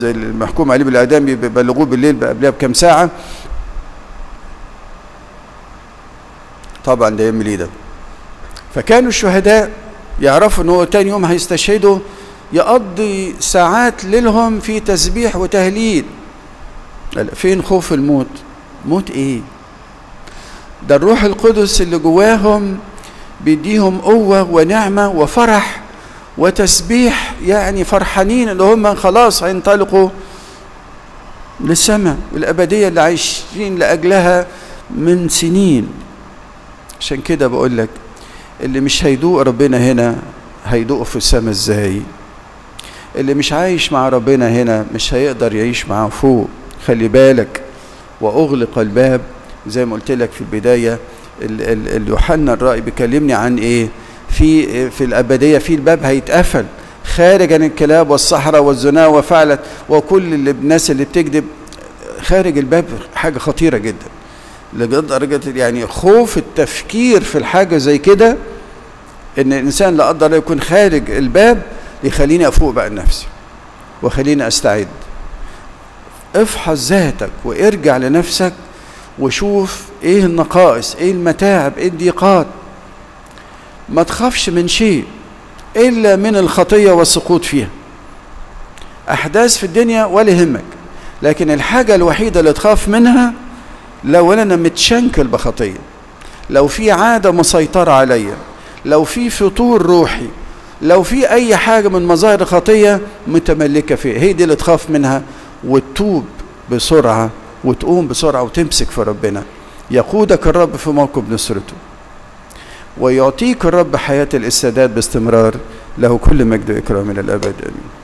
زي المحكوم عليه بالاعدام بيبلغوه بالليل قبلها بكام ساعه طبعا ده يعمل ايه ده فكانوا الشهداء يعرفوا ان هو تاني يوم هيستشهدوا يقضي ساعات ليلهم في تسبيح وتهليل فين خوف الموت موت ايه ده الروح القدس اللي جواهم بيديهم قوة ونعمة وفرح وتسبيح يعني فرحانين اللي هم خلاص هينطلقوا للسماء والأبدية اللي عايشين لأجلها من سنين عشان كده بقول لك اللي مش هيدوق ربنا هنا هيدوقه في السماء ازاي اللي مش عايش مع ربنا هنا مش هيقدر يعيش معاه فوق خلي بالك واغلق الباب زي ما قلت لك في البدايه اليوحنا الرائي بيكلمني عن ايه في في الابديه في الباب هيتقفل خارج عن الكلاب والصحراء والزنا وفعلت وكل الناس اللي بتكذب خارج الباب حاجه خطيره جدا لدرجه يعني خوف التفكير في الحاجه زي كده ان الانسان لا قدر يكون خارج الباب يخليني افوق بقى لنفسي وخليني استعد افحص ذاتك وارجع لنفسك وشوف ايه النقائص ايه المتاعب ايه الضيقات ما تخافش من شيء الا من الخطيه والسقوط فيها احداث في الدنيا ولا يهمك لكن الحاجه الوحيده اللي تخاف منها لو انا متشنكل بخطيه لو في عاده مسيطره عليا لو في فطور روحي لو في اي حاجه من مظاهر الخطيه متملكه فيها هي دي اللي تخاف منها وتتوب بسرعه وتقوم بسرعه وتمسك في ربنا يقودك الرب في موكب نصرته ويعطيك الرب حياه الاستعداد باستمرار له كل مجد واكرام الى الابد امين